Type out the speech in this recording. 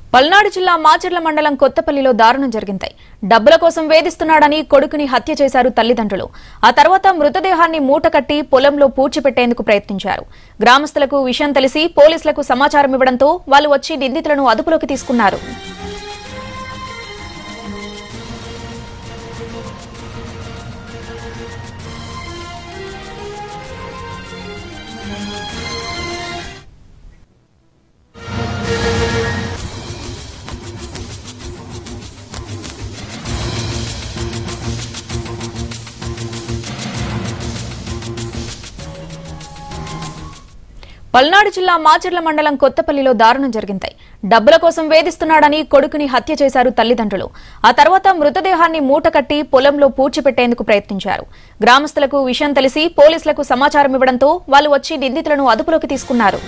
పల్నాడు జిల్లా మాచర్ల మండలం కొత్తపల్లిలో దారుణం జరిగింది డబ్బుల కోసం వేధిస్తున్నాడని కొడుకుని హత్య చేశారు తల్లిదండ్రులు ఆ తర్వాత మృతదేహాన్ని మూటకట్టి పొలంలో పూడ్చిపెట్టేందుకు ప్రయత్నించారు గ్రామస్తులకు విషయం తెలిసి పోలీసులకు సమాచారం ఇవ్వడంతో వాళ్ళు వచ్చి నిందితులను అదుపులోకి తీసుకున్నారు పల్నాడు జిల్లా మాచర్ల మండలం కొత్తపల్లిలో దారుణం జరిగింది డబ్బుల కోసం వేధిస్తున్నాడని కొడుకుని హత్య చేశారు తల్లిదండ్రులు ఆ తర్వాత మృతదేహాన్ని మూటకట్టి పొలంలో పూడ్చిపెట్టేందుకు ప్రయత్నించారు గ్రామస్తులకు విషయం తెలిసి పోలీసులకు సమాచారం ఇవ్వడంతో వాళ్ళు వచ్చి నిందితులను అదుపులోకి తీసుకున్నారు